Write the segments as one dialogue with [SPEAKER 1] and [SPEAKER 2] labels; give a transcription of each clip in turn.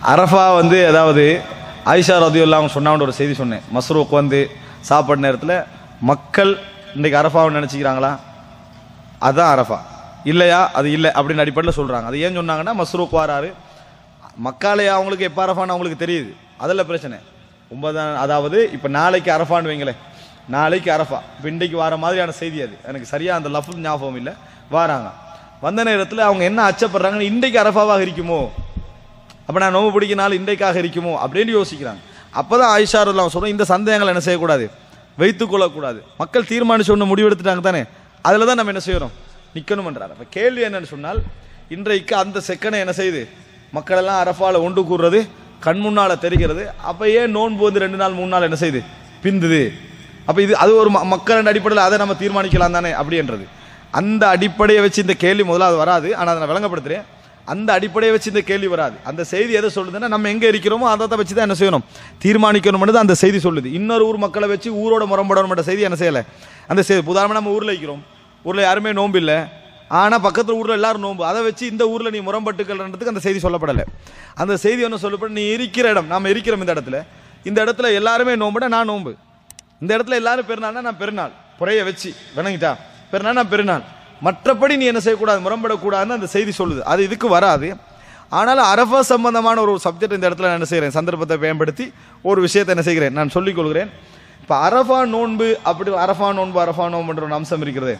[SPEAKER 1] அரஃபா வந்து அதாவது ஆயிஷா ரதியுல்லா அவங்க சொன்னாங்கன்னு ஒரு செய்தி சொன்னேன் மஸ்ரூக் வந்து சாப்பாடு நேரத்தில் மக்கள் இன்றைக்கு அரஃபாவை நினச்சிக்கிறாங்களா அதுதான் அரஃபா இல்லையா அது இல்லை அப்படின்னு அடிப்படையில் சொல்கிறாங்க அது ஏன் சொன்னாங்கன்னா மஸ்ரூக் வாராரு மக்காலே அவங்களுக்கு எப்போ அரஃபான்னு அவங்களுக்கு தெரியுது அதில் பிரச்சனை ஒன்பதாம் அதாவது இப்போ நாளைக்கு அரஃபான்னு வைங்களேன் நாளைக்கு அரஃபா இப்போ இன்றைக்கு வர மாதிரியான செய்தி அது எனக்கு சரியாக அந்த லஃபுல் ஞாபகம் இல்லை வாராங்க வந்த நேரத்தில் அவங்க என்ன அச்சப்படுறாங்கன்னு இன்றைக்கு அரஃபாவாக இருக்குமோ அப்போ நான் நோம்பு பிடிக்க நாள் இன்றைக்காக இருக்குமோ அப்படின்னு யோசிக்கிறாங்க அப்போ தான் ஆயிஷாரெல்லாம் சொல்கிறோம் இந்த சந்தேகங்களை என்ன செய்யக்கூடாது வைத்துக் கொள்ளக்கூடாது மக்கள் தீர்மானிச்சு ஒன்று முடிவெடுத்துட்டாங்க தானே அதில் தான் நம்ம என்ன செய்கிறோம் நிற்கணும்ன்றார் அப்போ கேள்வி என்னன்னு சொன்னால் இன்றைக்கு அந்த செக்கனை என்ன செய்யுது மக்கள் எல்லாம் அரஃபால ஒன்று கூறுறது கண் முன்னால் தெரிகிறது அப்போ ஏன் நோன்பு வந்து ரெண்டு நாள் மூணு நாள் என்ன செய்யுது பிந்துது அப்போ இது அது ஒரு ம- மக்களின் அடிப்படையில் அதை நம்ம தீர்மானிக்கலாம் தானே அப்படின்றது அந்த அடிப்படையை வச்சு இந்த கேள்வி முதல்ல அது வராது ஆனால் அதை நான் விளங்கப்படுத்துகிறேன் அந்த அடிப்படையை வச்சு இந்த கேள்வி வராது அந்த செய்தி எதை சொல்லுதுன்னா நம்ம எங்கே இருக்கிறோமோ அதை வச்சு தான் என்ன செய்யணும் தீர்மானிக்கணும்னு தான் அந்த செய்தி சொல்லுது இன்னொரு ஊர் மக்களை வச்சு ஊரோட முரம்படணும் செய்தி என்ன செய்யலை அந்த செய்தி உதாரணமாக நம்ம ஊரில் இருக்கிறோம் ஊரில் யாருமே நோன்பு இல்லை ஆனால் பக்கத்தில் ஊரில் எல்லாரும் நோன்பு அதை வச்சு இந்த ஊரில் நீ முரம்பட்டுக்கல்ன்றதுக்கு அந்த செய்தி சொல்லப்படலை அந்த செய்தி என்ன சொல்லப்பட நீ இருக்கிற இடம் நாம் இருக்கிறோம் இந்த இடத்துல இந்த இடத்துல எல்லாருமே நோம்புனா நான் நோன்பு இந்த இடத்துல எல்லாரும் பெருநாள்னா நான் பெருநாள் புறைய வச்சு விளங்கிட்டா பெருநாள் நான் பெருநாள் மற்றபடி நீ என்ன செய்யக்கூடாது முரம்படக்கூடாதுன்னு அந்த செய்தி சொல்லுது அது இதுக்கு வராது ஆனாலும் அரஃபா சம்பந்தமான ஒரு சப்ஜெக்ட் இந்த இடத்துல நான் என்ன செய்கிறேன் சந்தர்ப்பத்தை பயன்படுத்தி ஒரு விஷயத்தை என்ன செய்கிறேன் நான் சொல்லிக் கொள்கிறேன் இப்போ அரஃபா நோன்பு அப்படி அரஃபா நோன்பு அரஃபா நோன்புன்ற ஒரு அம்சம் இருக்கிறது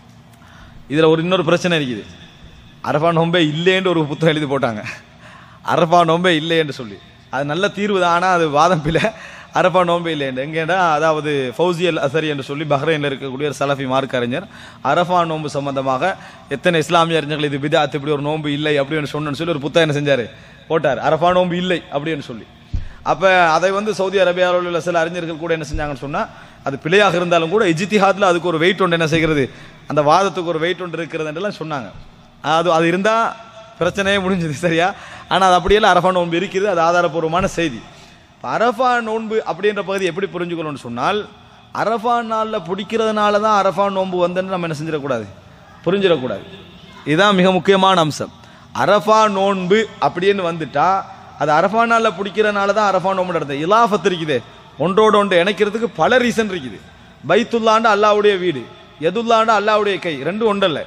[SPEAKER 1] இதில் ஒரு இன்னொரு பிரச்சனை இருக்குது அரஃபா நோம்பே இல்லைன்னு ஒரு புத்தகம் எழுதி போட்டாங்க அரஃபா நோம்பே இல்லைன்னு சொல்லி அது நல்ல தீர்வு தான் ஆனால் அது வாதம் பிள்ளை அரஃபா நோம்பே இல்லைன்னு எங்கேடா அதாவது ஃபௌசி அல் அசரி என்று சொல்லி பஹ்ரைனில் இருக்கக்கூடிய ஒரு சலஃபி மார்க் அறிஞர் அரஃபா நோன்பு சம்பந்தமாக எத்தனை இஸ்லாமிய அறிஞர்கள் இது பிதாத் இப்படி ஒரு நோன்பு இல்லை அப்படின்னு சொன்னேன்னு சொல்லி ஒரு புத்தகம் என்ன செஞ்சார் போட்டார் அரஃபா நோன்பு இல்லை அப்படின்னு சொல்லி அப்போ அதை வந்து சவுதி அரேபியாவில் உள்ள சில அறிஞர்கள் கூட என்ன செஞ்சாங்கன்னு சொன்னால் அது பிழையாக இருந்தாலும் கூட இஜித்திஹாத்தில் அதுக்கு ஒரு வெயிட் ஒன்று என்ன செய்கிறது அந்த வாதத்துக்கு ஒரு வெயிட் ஒன்று இருக்கிறதுன்றலாம் சொன்னாங்க அது அது இருந்தால் பிரச்சனையே முடிஞ்சது சரியா ஆனால் அது அப்படியெல்லாம் அரஃபா நோன்பு இருக்குது அது ஆதாரப்பூர்வமான செய்தி இப்ப அரஃபா நோன்பு அப்படின்ற பகுதி எப்படி புரிஞ்சுக்கணும்னு சொன்னால் அரஃபா நாளில் பிடிக்கிறதுனால தான் அரஃபா நோன்பு வந்துன்னு நம்ம என்ன செஞ்சிடக்கூடாது புரிஞ்சிடக்கூடாது இதுதான் மிக முக்கியமான அம்சம் அரஃபா நோன்பு அப்படின்னு வந்துட்டா அது அரஃபா நாளில் பிடிக்கிறனால தான் அரஃபா நோன்பு நடந்தது இலாஃபத் இருக்குது ஒன்றோடு ஒன்று இணைக்கிறதுக்கு பல ரீசன் இருக்குது பைத்துல்லாண்டு அல்லாவுடைய வீடு எதுல்லாண்டு அல்லாவுடைய கை ரெண்டும் ஒன்றல்ல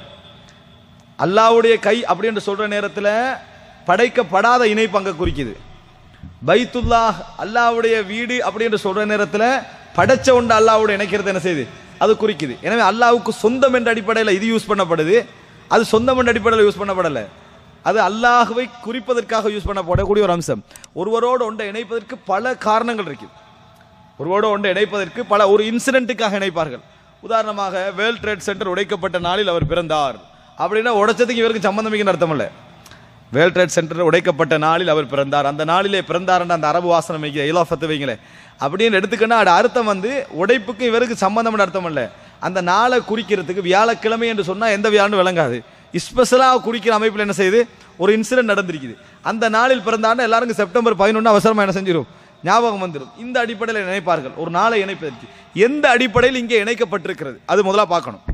[SPEAKER 1] அல்லாவுடைய கை அப்படின்னு சொல்ற நேரத்தில் படைக்கப்படாத இணைப்பு அங்கே குறிக்குது பைத்துல்லா அல்லாவுடைய வீடு அப்படின்னு சொல்ற நேரத்தில் படைச்ச ஒன்று அல்லாவோட இணைக்கிறது என்ன செய்யுது அது குறிக்குது எனவே அல்லாவுக்கு சொந்தம் என்ற அடிப்படையில் இது யூஸ் பண்ணப்படுது அது சொந்தம் என்ற அடிப்படையில் யூஸ் பண்ணப்படலை அது அல்லாஹுவை குறிப்பதற்காக யூஸ் பண்ணப்படக்கூடிய ஒரு அம்சம் ஒருவரோடு ஒன்றை இணைப்பதற்கு பல காரணங்கள் இருக்குது ஒருவோடு ஒன்று இணைப்பதற்கு பல ஒரு இன்சிடென்ட்டுக்காக இணைப்பார்கள் உதாரணமாக வேர்ல்ட் ட்ரேட் சென்டர் உடைக்கப்பட்ட நாளில் அவர் பிறந்தார் அப்படின்னா உடைச்சதுக்கு இவருக்கு சம்பந்தமிக்கு அர்த்தம் இல்லை வேர்ல்ட் ட்ரேட் சென்டர் உடைக்கப்பட்ட நாளில் அவர் பிறந்தார் அந்த நாளிலே பிறந்தார்ன்ற அந்த அரபு வாசனம் வைக்க இலாஃபத்தை வைங்களேன் அப்படின்னு எடுத்துக்கன்னா அது அர்த்தம் வந்து உடைப்புக்கு இவருக்கு சம்பந்தம்னு அர்த்தம் இல்லை அந்த நாளை குறிக்கிறதுக்கு வியாழக்கிழமை என்று சொன்னால் எந்த வியாழனும் விளங்காது ஸ்பெஷலாக குறிக்கிற அமைப்பில் என்ன செய்யுது ஒரு இன்சிடென்ட் நடந்திருக்குது அந்த நாளில் பிறந்தாண்ட எல்லாருக்கும் செப்டம்பர் பதினொன்று அவசரமாக என்ன செஞ்சிடும் ஞாபகம் வந்துடும் இந்த அடிப்படையில் நினைப்பார்கள் ஒரு நாளை இணைப்பதற்கு எந்த அடிப்படையில் இங்கே இணைக்கப்பட்டிருக்கிறது அது முதல்ல பார்க்கணும்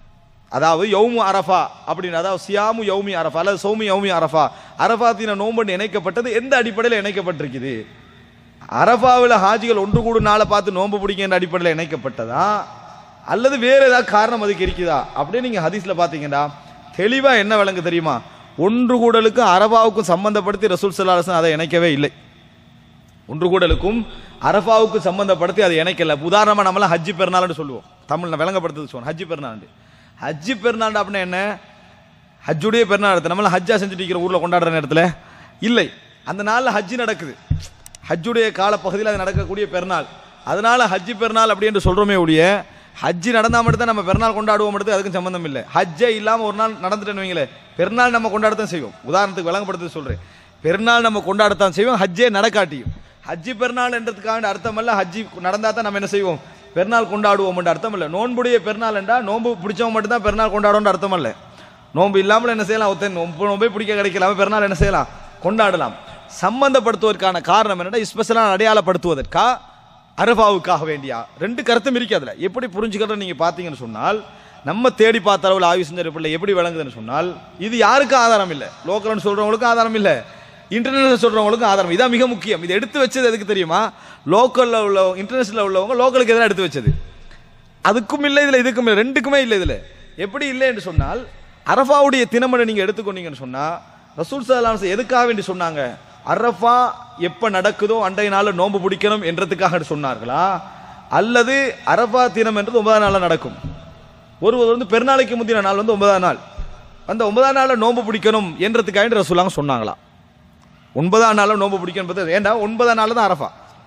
[SPEAKER 1] அதாவது யௌமு அரஃபா அப்படின்னு அதாவது சியாமு யௌமி அரஃபா அல்லது சௌமி யௌமி அரஃபா அரஃபாத்தின நோம்பு இணைக்கப்பட்டது எந்த அடிப்படையில் இணைக்கப்பட்டிருக்குது அரஃபாவில் ஹாஜிகள் ஒன்று கூடும் நாளை பார்த்து நோன்பு பிடிக்கின்ற அடிப்படையில் இணைக்கப்பட்டதா அல்லது வேற ஏதாவது காரணம் அதுக்கு இருக்குதா அப்படியே நீங்கள் ஹதீஸில் பார்த்தீங்கன்னா தெளிவாக என்ன விளங்கு தெரியுமா ஒன்று கூடலுக்கும் அரபாவுக்கும் சம்பந்தப்படுத்தி ரசூல் சல்லாஹன் அதை இணைக்கவே இல்லை ஒன்று கூடலுக்கும் அரஃபாவுக்கு சம்பந்தப்படுத்தி அதை இணைக்கல உதாரணமாக நம்மளாம் ஹஜ்ஜி பெருநாள்னு சொல்லுவோம் தமிழ் விளங்கப்படுத்துறது சொல்லுவோம் ஹஜ்ஜி பெருநாள் ஹஜ்ஜி பெருநாள் அப்படின்னா என்ன ஹஜ்ஜுடைய பெருநாள் எடுத்து நம்மளாம் ஹஜ்ஜா செஞ்சுட்டு இருக்கிற ஊரில் கொண்டாடுற நேரத்தில் இல்லை அந்த நாளில் ஹஜ்ஜி நடக்குது ஹஜ்ஜுடைய காலப்பகுதியில் அது நடக்கக்கூடிய பெருநாள் அதனால ஹஜ்ஜி பெருநாள் அப்படி என்று சொல்கிறோமே ஒழிய ஹஜ்ஜி நடந்தால் மட்டும் தான் நம்ம பெருநாள் கொண்டாடுவோம் மட்டும் அதுக்கும் சம்மந்தம் இல்லை ஹஜ்ஜே இல்லாமல் ஒரு நாள் நடந்துட்டேன்னு வைங்களேன் பெருநாள் நம்ம கொண்டாடத்தான் செய்வோம் உதாரணத்துக்கு விளங்கப்படுத்த சொல்கிறேன் பெருநாள் நம்ம கொண்டாடத்தான் செய்வோம் ஹஜ்ஜே நடக்காட்டியும் ஹஜ்ஜி பெருநாள் என்றதுக்காக அர்த்தம் அல்ல ஹஜ்ஜி நடந்தால் தான் நம்ம என்ன செய்வோம் பெருநாள் கொண்டாடுவோம் என்ற அர்த்தம் இல்லை நோன்புடைய பெருநாள் என்றால் நோன்பு பிடிச்சவங்க மட்டும் தான் பெருநாள் கொண்டாடுவோம்னு அர்த்தம் இல்லை நோன்பு இல்லாமல் என்ன செய்யலாம் ஒருத்தன் நோன்பு நோம்பே பிடிக்க கிடைக்கலாம பெருநாள் என்ன செய்யலாம் கொண்டாடலாம் சம்பந்தப்படுத்துவதற்கான காரணம் என்னன்னா ஸ்பெஷலாக அடையாளப்படுத்துவதற்கா அரபாவுக்காக வேண்டியா ரெண்டு கருத்தும் இருக்கு அதுல எப்படி புரிஞ்சுக்கிறத நீங்க பார்த்தீங்கன்னு சொன்னால் நம்ம தேடி பார்த்த அளவில் ஆய்வு செஞ்ச பிள்ளை எப்படி விளங்குதுன்னு சொன்னால் இது யாருக்கும் ஆதாரம் இல்லை லோக்கல்னு சொல்றவங்களுக்கும் ஆதாரம் இல்லை இன்டர்நேஷனல் சொல்றவங்களுக்கும் ஆதாரம் இதான் மிக முக்கியம் இதை எடுத்து வச்சது எதுக்கு தெரியுமா லோக்கல்ல உள்ள இன்டர்நேஷனல் உள்ளவங்க லோக்கலுக்கு எதிராக எடுத்து வச்சது அதுக்கும் இல்லை இதுல இதுக்கும் இல்லை ரெண்டுக்குமே இல்லை இதுல எப்படி இல்லை என்று சொன்னால் அரஃபாவுடைய தினமனை நீங்க எடுத்துக்கொண்டீங்கன்னு சொன்னா ரசூல் சலாஸ் எதுக்காக வேண்டி சொன்னாங்க அரஃபா எப்ப நடக்குதோ அன்றைய நாள்ல நோன்பு பிடிக்கணும் என்றதுக்காக சொன்னார்களா அல்லது அரஃபா தினம் என்றது ஒன்பதாம் நாள்ல நடக்கும் ஒருவர் வந்து பெருநாளைக்கு முந்தின நாள் வந்து ஒன்பதாம் நாள் அந்த ஒன்பதாம் நாள்ல நோன்பு பிடிக்கணும் என்றதுக்காக ரசூலாங்க சொன்னாங்களா ஒன்பதாம் நாள்ல நோன்பு பிடிக்கணும் என்பது ஏண்டா ஒன்பதாம் நாள் தான் அரஃபா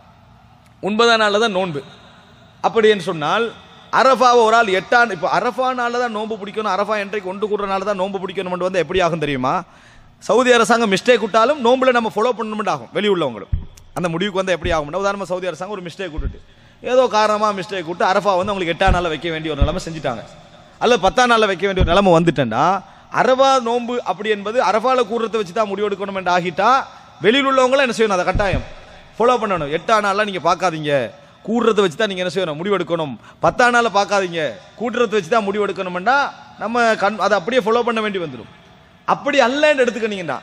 [SPEAKER 1] ஒன்பதாம் நாளில் தான் நோன்பு அப்படி என்று சொன்னால் அரஃபாவை ஒரு ஆள் எட்டாம் இப்போ அரஃபா நாளில் தான் நோன்பு பிடிக்கணும் அரஃபா என்றைக்கு ஒன்று கூடுற நாள் தான் நோன்பு பிடிக்கணும் வந்து எப்படி ஆகும் தெரியுமா சவுதி அரசாங்கம் மிஸ்டேக் விட்டாலும் நோன்புல நம்ம ஃபாலோ பண்ணணும் ஆகும் வெளியுள்ளவங்களும் அந்த முடிவுக்கு வந்து எப்படி ஆகும்னா உதாரணமாக சவுதி அரசாங்கம் ஒரு மிஸ்டேக் விட்டுட்டு ஏதோ காரணமாக மிஸ்டேக் விட்டு அரஃபா வந்து அவங்களுக்கு எட்டாம் நாளில் வைக்க வேண்டிய ஒரு நிலைமை செஞ்சுட்டாங்க அல்லது பத்தாம் நாளில் வைக்க வேண்டிய ஒரு நிலைமை வந்துட்டேன்னா அரபா நோன்பு அப்படி என்பது அரபால கூடுறதை வச்சு தான் முடிவெடுக்கணும் என்று ஆகிட்டா வெளியில் உள்ளவங்களும் என்ன செய்யணும் அதை கட்டாயம் ஃபாலோ பண்ணணும் எட்டாம் நாளில் நீங்கள் பார்க்காதீங்க கூடுறதை வச்சு தான் நீங்கள் என்ன செய்யணும் முடிவெடுக்கணும் பத்தாம் நாளில் பார்க்காதீங்க கூடுறதை வச்சு தான் முடிவெடுக்கணும்னா நம்ம கண் அதை அப்படியே ஃபாலோ பண்ண வேண்டி வந்துடும் அப்படி அல்லன்னு எடுத்துக்கினீங்கன்னா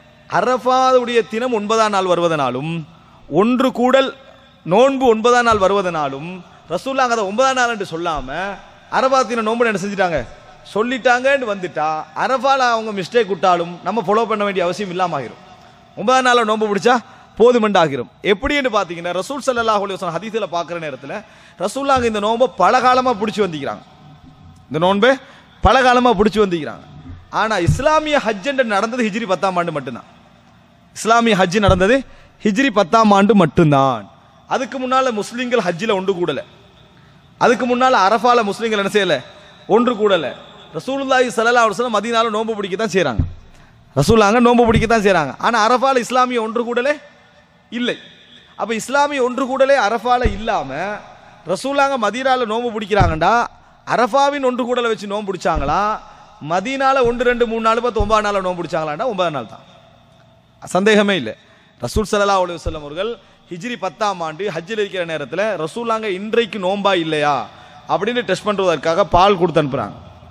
[SPEAKER 1] அரஃபாவுடைய தினம் ஒன்பதாம் நாள் வருவதனாலும் ஒன்று கூடல் நோன்பு ஒன்பதாம் நாள் வருவதனாலும் ரசூல்லாங்க அதை ஒன்பதாம் நாள் என்று சொல்லாம அரபா தினம் நோன்பு என்ன செஞ்சுட்டாங்க சொல்லிட்டாங்கன்னு வந்துட்டா அரபால அவங்க மிஸ்டேக் விட்டாலும் நம்ம ஃபாலோ பண்ண வேண்டிய அவசியம் இல்லாம ஆகிரும் ஒன்பதாம் நாள்ல நோன்பு பிடிச்சா போதுமெண்டு ஆகிரும் எப்படின்னு பார்த்தீங்கன்னா ரசூல் சல்லல்லாஹு அலைஹி வஸல்லம் ஹதீஸில் பார்க்குற நேரத்தில் ரசூல்லாங்க இந்த நோன்பை பல காலமாக பிடிச்சி வந்திக்கிறாங்க இந்த நோன்பை பல காலமாக பிடிச்சி வந்திக்கிறாங்க ஆனால் இஸ்லாமிய ஹஜ் என்று நடந்தது ஹிஜ்ரி பத்தாம் ஆண்டு மட்டும்தான் இஸ்லாமிய ஹஜ் நடந்தது ஹிஜ்ரி பத்தாம் ஆண்டு மட்டும்தான் அதுக்கு முன்னால முஸ்லீம்கள் ஹஜ்ஜில் ஒன்று கூடலை அதுக்கு முன்னால அரஃபால முஸ்லீம்கள் என்ன செய்யல ஒன்று கூடல ரசூலுல்லாஹி ஸல்லல்லாஹு அலைஹி வஸல்லம் மதீனால நோன்பு பிடிக்க தான் செய்றாங்க ரசூலாங்க நோன்பு பிடிக்க தான் செய்றாங்க ஆனா அரஃபால இஸ்லாமிய ஒன்று கூடலே இல்லை அப்ப இஸ்லாமிய ஒன்று கூடலே அரஃபால இல்லாம ரசூலாங்க மதீனால நோன்பு பிடிக்கிறாங்கடா அரஃபாவின் ஒன்று கூடலை வச்சு நோன்பு பிடிச்சாங்களா மதீனால ஒன்று ரெண்டு மூணு நாலு பத்து ஒன்பது நாள் நோன்பு பிடிச்சாங்களாண்டா ஒன்பது நாள் தான் சந்தேகமே இல்லை ரசூல் ஸல்லல்லாஹு அலைஹி வஸல்லம் அவர்கள் ஹிஜ்ரி பத்தாம் ஆண்டு ஹஜ்ஜில் இருக்கிற நேரத்தில் ரசூலாங்க இன்றைக்கு நோன்பா இல்லையா அப்படின்னு டெஸ்ட் பண்ணுவதற்காக பால் கொடுத்து அனுப்புறாங்க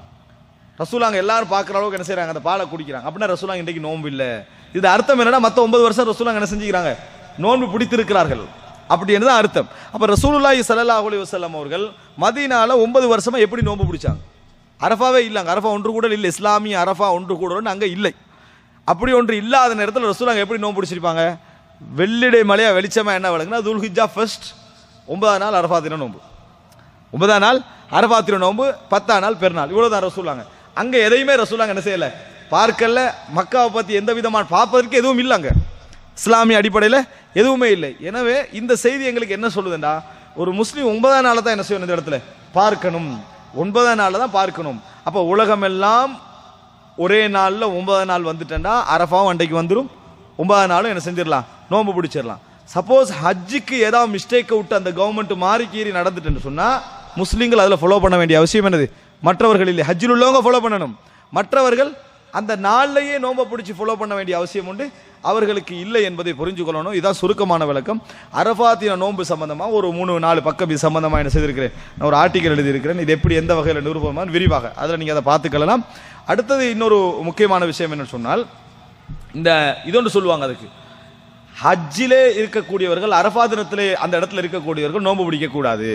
[SPEAKER 1] ரசூலாங்க எல்லாரும் பார்க்குற அளவுக்கு என்ன செய்றாங்க அந்த பாலை குடிக்கிறாங்க அப்படின்னா ரசூலாங்க இன்றைக்கு நோன்பு இல்லை இது அர்த்தம் என்னன்னா மற்ற ஒன்பது வருஷம் ரசூலாங்க என்ன செஞ்சுக்கிறாங்க நோன்பு பிடித்திருக்கிறார்கள் அப்படி தான் அர்த்தம் அப்ப ரசூலுல்லாஹி ஸல்லல்லாஹு அலைஹி வஸல்லம் அவர்கள் மதீனால ஒன்பது வருஷமா எப்படி நோன்பு பிடிச்சாங்க அரஃபாவே இல்லைங்க அரஃபா ஒன்று கூட இல்லை இஸ்லாமிய அரஃபா ஒன்று கூடன்னு அங்கே இல்லை அப்படி ஒன்று இல்லாத நேரத்தில் ரசூலாங்க எப்படி நோன்பு பிடிச்சிருப்பாங்க வெள்ளிடை மலையா வெளிச்சமா என்ன வழங்குனா துல்ஹிஜா ஃபர்ஸ்ட் ஒன்பதாம் நாள் அரஃபா தின நோன்பு ஒன்பதாம் நாள் அரஃபா தின நோன்பு பத்தாம் நாள் பெருநாள் இவ்வளவுதான் ரசூலாங்க அங்க எதையுமே ரசூலாங்க என்ன செய்யல பார்க்கல மக்காவை பத்தி எந்த விதமான பார்ப்பதற்கு எதுவும் இல்லை அங்க இஸ்லாமிய அடிப்படையில் எதுவுமே இல்லை எனவே இந்த செய்தி எங்களுக்கு என்ன சொல்லுதுண்டா ஒரு முஸ்லீம் ஒன்பதாம் நாள் தான் என்ன செய்யணும் இந்த இடத்துல பார்க்கணும் ஒன்பதாம் நாளில் தான் பார்க்கணும் அப்போ உலகமெல்லாம் ஒரே நாளில் ஒன்பதாம் நாள் வந்துட்டேன்னா அரஃபாவும் அன்றைக்கு வந்துடும் ஒன்பதாம் நாளும் என்ன செஞ்சிடலாம் நோன்பு பிடிச்சிடலாம் சப்போஸ் ஹஜ்ஜுக்கு ஏதாவது மிஸ்டேக்கை விட்டு அந்த கவர்மெண்ட் மாறி கீறி நடந்துட்டுன்னு சொன்னால் முஸ்லீம்கள் அதில் ஃபாலோ பண்ண வேண்டிய அவசியம் என்னது மற்றவர்கள் இல்லை ஹஜ்ஜில் உள்ளவங்க ஃபாலோ பண்ணணும் மற்றவர்கள் அந்த நாள்லையே நோன்பை பிடிச்சி ஃபாலோ பண்ண வேண்டிய அவசியம் உண்டு அவர்களுக்கு இல்லை என்பதை புரிஞ்சு கொள்ளணும் இதான் சுருக்கமான விளக்கம் அரஃபாத்தின நோன்பு சம்பந்தமாக ஒரு மூணு நாலு பக்கம் இது சம்பந்தமாக என்ன செய்திருக்கிறேன் நான் ஒரு ஆர்டிக்கல் எழுதியிருக்கிறேன் இது எப்படி எந்த வகையில் நிரூபமான விரிவாக அதில் நீங்கள் அதை பார்த்துக்கலாம் அடுத்தது இன்னொரு முக்கியமான விஷயம் என்னன்னு சொன்னால் இந்த இதொன்று சொல்லுவாங்க அதுக்கு ஹஜ்ஜிலே இருக்கக்கூடியவர்கள் அரஃபா தினத்திலே அந்த இடத்துல இருக்கக்கூடியவர்கள் நோன்பு பிடிக்கக்கூடாது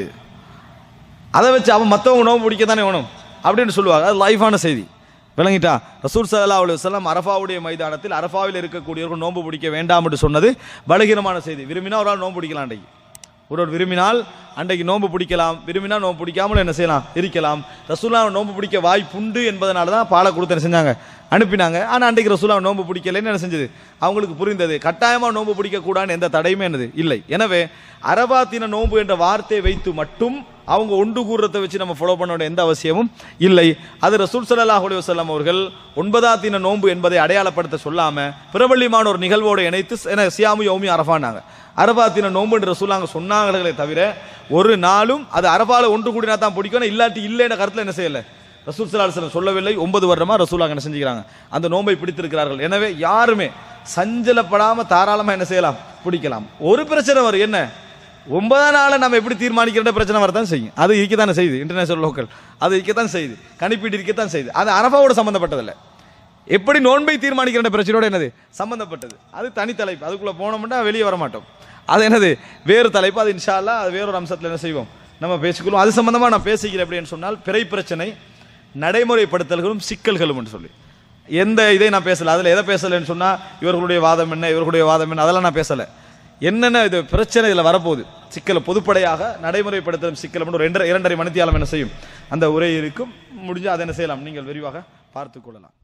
[SPEAKER 1] அதை வச்சு அவன் மற்றவங்க நோன்பு பிடிக்க தானே வேணும் அப்படின்னு சொல்லுவாங்க அது லைஃபான செய்தி விளங்கிட்டா ரசூல் சல்லா அலி வசலம் அரஃபாவுடைய மைதானத்தில் அரஃபாவில் இருக்கக்கூடியவர்கள் நோன்பு பிடிக்க வேண்டாம் என்று சொன்னது பலகீனமான செய்தி விரும்பினா ஒரு ஆள் நோன்பு பிடிக்கலாம் அன்றைக்கு ஒருவர் விரும்பினால் அன்றைக்கு நோன்பு பிடிக்கலாம் விரும்பினா நோன்பு பிடிக்காமல் என்ன செய்யலாம் இருக்கலாம் ரசூலா நோன்பு பிடிக்க வாய்ப்புண்டு என்பதனால தான் பாலை கொடுத்து என்ன செஞ்சாங்க அனுப்பினாங்க ஆனால் அன்றைக்கு ரசூலா நோன்பு பிடிக்கலைன்னு என்ன செஞ்சது அவங்களுக்கு புரிந்தது கட்டாயமாக நோன்பு பிடிக்கக்கூடாதுன்னு எந்த தடையுமே என்னது இல்லை எனவே அரபாத்தின நோன்பு என்ற வார்த்தையை வைத்து மட்டும் அவங்க ஒன்று கூறுறதை வச்சு நம்ம ஃபாலோ பண்ண வேண்டிய எந்த அவசியமும் இல்லை அது ரசூல் ஸல்லல்லாஹு அலைஹி வஸல்லம் அவர்கள் ஒன்பதாம் தின நோன்பு என்பதை அடையாளப்படுத்த சொல்லாம பிரபல்யமான ஒரு நிகழ்வோடு இணைத்து என சியாமு யோமி அரஃபானாங்க அரபாத்தின நோன்பு என்று ரசூலாங்க சொன்னாங்களே தவிர ஒரு நாளும் அது அரபால ஒன்று கூடினா தான் பிடிக்கும் இல்லாட்டி இல்லைன்ற கருத்தில் என்ன செய்யலை ரசூல் ஸல்லல்லாஹு அலைஹி வஸல்லம் சொல்லவில்லை ஒன்பது வருடமா ரசூலாங்க என்ன செஞ்சுக்கிறாங்க அந்த நோன்பை பிடித்திருக்கிறார்கள் எனவே யாருமே சஞ்சலப்படாம தாராளமா என்ன செய்யலாம் பிடிக்கலாம் ஒரு பிரச்சனை வரும் என்ன ஒன்பதாம் நாளை நம்ம எப்படி தீர்மானிக்கிற பிரச்சனை வரத்தான் செய்யும் அது இருக்கத்தானே செய்யுது இன்டர்நேஷனல் லோக்கல் அது இருக்கத்தான் செய்யுது கணிப்பீடு இருக்கத்தான் செய்யுது அது அரபாவோட சம்மந்தப்பட்டதில்லை எப்படி நோன்பை தீர்மானிக்கிற பிரச்சனையோட என்னது சம்பந்தப்பட்டது அது தனி தலைப்பு அதுக்குள்ள போனோம்னா வெளியே வர மாட்டோம் அது என்னது வேறு தலைப்பு அது இன்ஷா அல்லாஹ் அது வேறொரு அம்சத்தில் என்ன செய்வோம் நம்ம பேசிக்கொள்வோம் அது சம்பந்தமா நான் பேசிக்கிறேன் அப்படின்னு சொன்னால் பிறை பிரச்சனை நடைமுறைப்படுத்தல்களும் சிக்கல்களும் என்று சொல்லி எந்த இதை நான் பேசல அதில் எதை பேசலைன்னு சொன்னா இவர்களுடைய வாதம் என்ன இவர்களுடைய வாதம் என்ன அதெல்லாம் நான் பேசலை என்னென்ன இது பிரச்சனை இதில் வரப்போகுது சிக்கலை பொதுப்படையாக நடைமுறைப்படுத்தும் சிக்கல் மட்டும் ரெண்டரை இரண்டரை மணித்தியாலம் என்ன செய்யும் அந்த உரை இருக்கும் முடிஞ்சு அதை என்ன செய்யலாம் நீங்கள் விரிவாக பார்த்துக் கொள்ளலாம்